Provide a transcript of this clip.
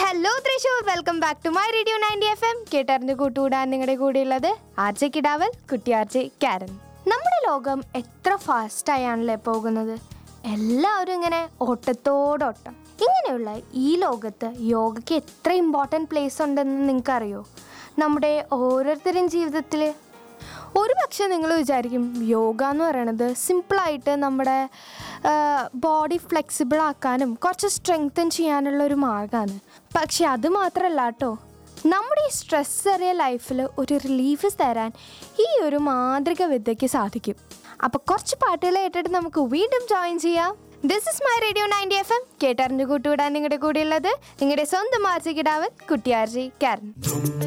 hello Thrissur welcome back to my radio ninety F M കേട്ടറിഞ്ഞ് കൂട്ടുകൂടാൻ നിങ്ങളുടെ കൂടെയുള്ളത് ആർ ജെ കിടാവൽ കുട്ടി ആർ ജെ കാരൻ നമ്മുടെ ലോകം എത്ര ഫാസ്റ്റായാണല്ലേ പോകുന്നത് എല്ലാവരും ഇങ്ങനെ ഓട്ടത്തോടോട്ടം ഇങ്ങനെയുള്ള ഈ ലോകത്ത് യോഗയ്ക്ക് എത്ര ഇമ്പോർട്ടൻറ്റ് പ്ലേസ് ഉണ്ടെന്ന് നിങ്ങൾക്കറിയോ നമ്മുടെ ഓരോരുത്തരും ജീവിതത്തിൽ ഒരു പക്ഷേ നിങ്ങൾ വിചാരിക്കും യോഗ എന്ന് പറയണത് സിമ്പിളായിട്ട് നമ്മുടെ ബോഡി ഫ്ലെക്സിബിൾ ആക്കാനും കുറച്ച് സ്ട്രെങ്തൻ ചെയ്യാനുള്ള ഒരു മാർഗ്ഗമാണ് പക്ഷെ അത് മാത്രമല്ല കേട്ടോ നമ്മുടെ ഈ സ്ട്രെസ് ഏറിയ ലൈഫിൽ ഒരു റിലീഫ് തരാൻ ഈ ഒരു മാന്ത്രിക വിദ്യയ്ക്ക് സാധിക്കും അപ്പോൾ കുറച്ച് പാട്ടുകൾ കേട്ടിട്ട് നമുക്ക് വീണ്ടും ജോയിൻ ചെയ്യാം this is my radio ninety F M കേട്ടറിഞ്ഞു കൂട്ടുവിടാൻ നിങ്ങളുടെ കൂടെയുള്ളത് നിങ്ങളുടെ സ്വന്തം ആർജി കിടാവൻ കുട്ടിയാർജി കാരൻ